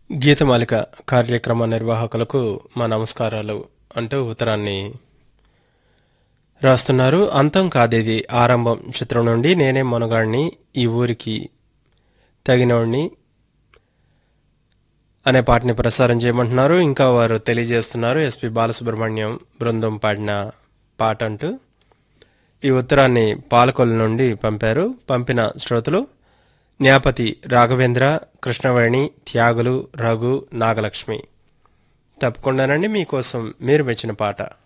గీతమాలిక కార్యక్రమ నిర్వాహకులకు మా నమస్కారాలు అంటూ ఉత్తరాన్ని రాస్తున్నారు అంతం కాదేది ఆరంభం చిత్రం నుండి నేనే మొనగాడిని ఈ ఊరికి తగినోడిని అనే పాటని ప్రసారం చేయమంటున్నారు ఇంకా వారు తెలియజేస్తున్నారు ఎస్పి బాలసుబ్రహ్మణ్యం బృందం పాడిన పాట అంటూ ఈ ఉత్తరాన్ని పాలకొల్లు నుండి పంపారు పంపిన శ్రోతలు న్యాపతి రాఘవేంద్ర కృష్ణవేణి త్యాగులు రఘు నాగలక్ష్మి తప్పకుండానండి మీకోసం మీరు మెచ్చిన పాట